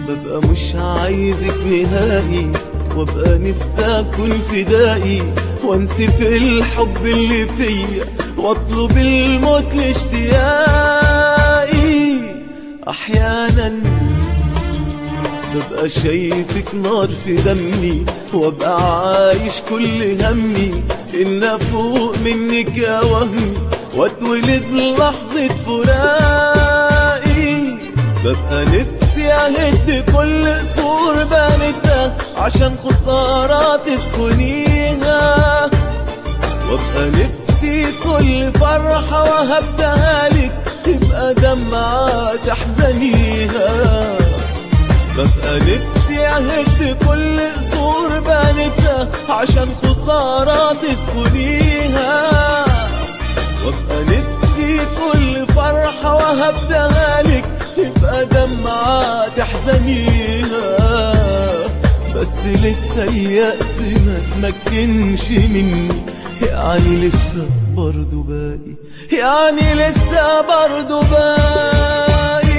ببقى مش عايزك نهائي وابقى نفسي اكون فدائي وانسي في الحب اللي فيا واطلب الموت لاشتياقي احيانا ببقى شايفك نار في دمي وابقى عايش كل همي ان افوق منك يا وهمي واتولد لحظة فراقي ببقى نفسي اهد كل قصور بنتها عشان خسارة تسكنيها وابقى نفسي كل فرحة وهبتها لك تبقى دمعة تحزنيها ببقى نفسي اهد كل قصور بنتها عشان خسارة تسكنيها وابقى نفسي كل فرحة وهبتها لك تبقى دمعة تحزنيها بس لسه اليأس ما تمكنش مني يعني لسه برضه باقي يعني لسه برضه باقي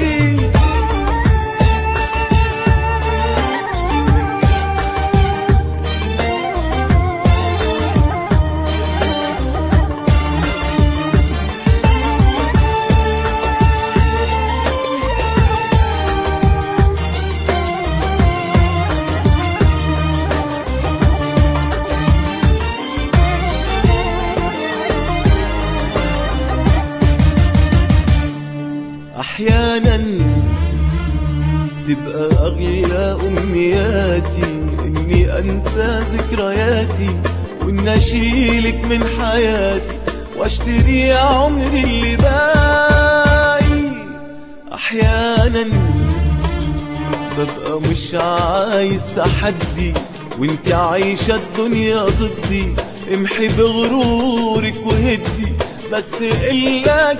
احيانا تبقى اغلى امنياتي اني انسى ذكرياتي وان اشيلك من حياتي واشتري عمري اللي باقي احيانا ببقى مش عايز تحدي وانت عايشة الدنيا ضدي امحي بغرورك وهدي بس الا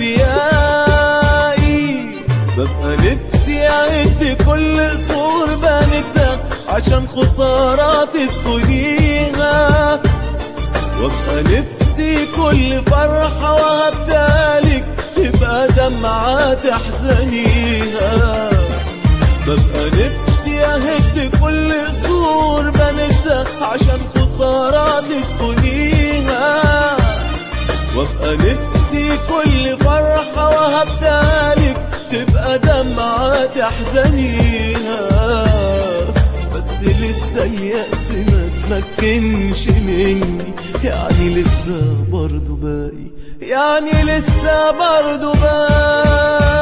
كبريائي ببقى نفسي اعد كل قصور بنتها عشان خسارة تسكنيها وابقى نفسي كل فرحة وهبتها لك تبقى دمعة تحزنيها ببقى نفسي اهد كل قصور بنتها عشان خسارة تسكنيها وابقى نفسي كل فرحة وهبتها لك تبقى دمعة تحزنيها بس لسه اليأس ما تمكنش مني يعني لسه برضه باقي يعني لسه برضه باقي